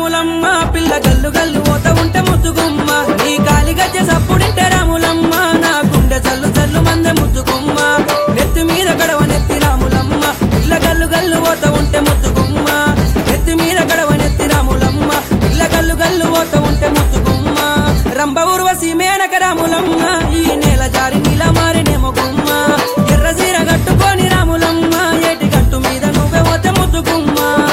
రాములమ్మ పిల్ల గల్లు గల్లు పోత ఉంటే ముద్దుగుమ్మ నీ కాలి గజ్జె సప్పుడింటే రాములమ్మ నా గుండె చల్లు చల్లు మందె ముద్దుగుమ్మ నెత్తి మీద గడవ నెత్తి రాములమ్మ పిల్ల గల్లు గల్లు పోత ఉంటే ముద్దుగుమ్మ నెత్తి మీద గడవ నెత్తి రాములమ్మ పిల్ల గల్లు గల్లు పోత ఉంటే ముద్దుగుమ్మ రంభ ఉర్వశి మేనక రాములమ్మ ఈ నేల జారి నీల మారినేమో గుమ్మ ఎర్ర సీర కట్టుకొని రాములమ్మ ఏటి గట్టు మీద నువ్వే పోతే ముద్దుగుమ్మ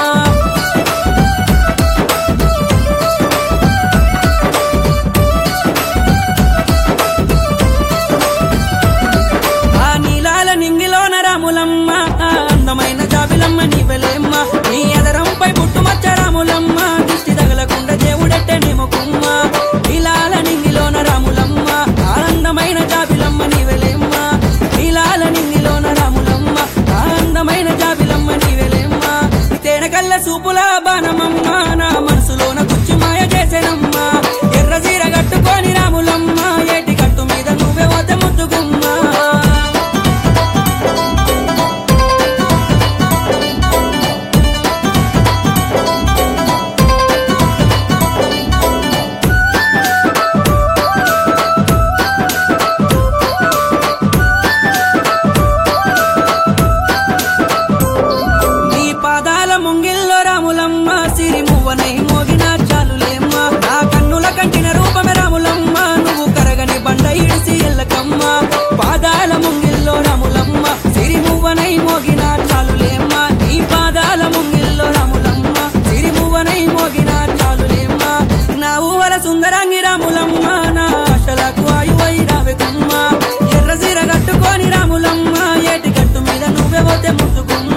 ఆ నీలాల నింగిలోన రాములమ్మ ఆ అందమైన జాబిలమ్మ నీవెలేమ్మ నీ ఎదరంపై పుట్టుమచ్చ రాములమ్మ దిష్టి తగలకుండా దేవుడెట్టే నిముకుమ్మ నీలాల నింగిలోన రాములమ్మ ఆ అందమైన జాబిలమ్మ నీవెలేమ్మ నీలాల నింగిలోన రాములమ్మ ఆ అందమైన జాబిలమ్మ నీవెలేమ్మ తేనెకల్ల సూపుల బాణమమ్మ నా మనసులోన గుచ్చి మాయ చేసేనమ్మ ఎర్ర చీర కట్టుకొని రాములమ్మ ఏటి కట్టు మీద నువ్వే పోతే ముద్దుగుమ్మ నీ పాదాల ముంగిల్లో రాములమ్మ సిరి మువ్వనై మోగిన చాలులేమ్మ నా కన్నుల కంటిన రూపమే రాములమ్మ నువ్వు కరగని బండ ఇడిసి ఎల్లకమ్మ పాదాల ముంగిల్లో రాములమ్మ సిరి మువ్వనై మోగిన చాలులేమ్మ నీ పాదాల ముంగిల్లో రాములమ్మ సిరి మువ్వనై మోగిన చాలులేమ్మ నా ఊవల సుందరాంగి రాములమ్మ నా ఆశలకు ఆయువై రావెకమ్మ ఎర్ర సీర కట్టుకొని రాములమ్మ ఏటి గట్టు మీద నువ్వే పోతే ముద్దుకుమ్మ